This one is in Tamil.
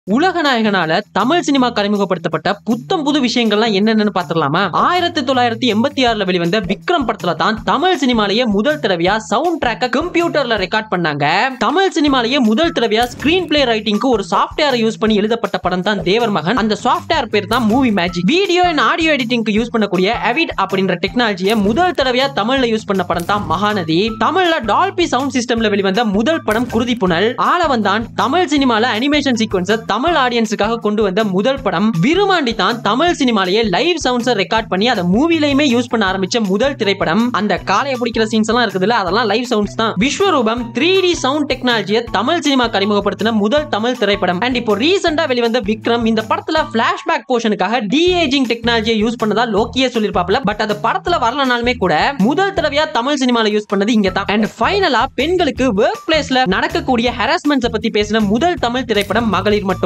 உலக நாயகனால தமிழ் சினிமா அறிமுகப்படுத்தப்பட்ட புத்தம் புது விஷயங்கள்லாம் என்னென்னு பாத்திரலாமா ஆயிரத்தி தொள்ளாயிரத்தி எண்பத்தி ஆறுல வெளிவந்த விக்ரம் படத்துல தான் தமிழ் சினிமாலேயே முதல் தடவையா சவுண்ட் ட்ராக்க கம்ப்யூட்டர்ல ரெக்கார்ட் பண்ணாங்க தமிழ் சினிமாலேயே முதல் தடவையா ஸ்கிரீன் பிளே ரைட்டிங்க்கு ஒரு சாஃப்ட்வேரை யூஸ் பண்ணி எழுதப்பட்ட படம் தான் தேவர் மகன் அந்த சாஃப்ட்வேர் பேர் தான் movie magic video and audio எடிட்டிங்க்கு யூஸ் பண்ணக்கூடிய எவிட் அப்படின்ற டெக்னாலஜியை முதல் தடவையா தமிழ்ல யூஸ் பண்ண படம் தான் மகாநதி தமிழ்ல டால்பி சவுண்ட் சிஸ்டம்ல வெளிவந்த முதல் படம் குருதி புனல் ஆளவந்தான் தமிழ் சினிமால அனிமேஷன் சீக்வன்ஸை தமிழ் ஆடியன்ஸுக்காக கொண்டு வந்த முதல் படம் விருமாண்டி தான் தமிழ் சினிமாலேயே லைவ் சவுண்ட்ஸை ரெக்கார்ட் பண்ணி அதை மூவிலையுமே யூஸ் பண்ண ஆரம்பிச்ச முதல் திரைப்படம் அந்த காலையை பிடிக்கிற சீன்ஸ் எல்லாம் இருக்குதுல்ல அதெல்லாம் லைவ் சவுண்ட்ஸ் தான் விஸ்வரூபம் த்ரீ டி சவுண்ட் டெக்னாலஜியை தமிழ் சினிமாக்கு அறிமுகப்படுத்தின முதல் தமிழ் திரைப்படம் அண்ட் இப்போ ரீசெண்டா வெளிவந்த விக்ரம் இந்த படத்துல பிளாஷ்பேக் போர்ஷனுக்காக டிஏஜிங் டெக்னாலஜியை யூஸ் பண்ணதா லோக்கியே சொல்லிருப்பாப்ல பட் அது படத்துல வரலனாலுமே கூட முதல் தடவையா தமிழ் சினிமால யூஸ் பண்ணது இங்க தான் அண்ட் ஃபைனலா பெண்களுக்கு ஒர்க் பிளேஸ்ல நடக்கக்கூடிய ஹராஸ்மெண்ட்ஸ் பத்தி பேசின முதல் தமிழ் திரைப்படம் மகளிர் மட்டும்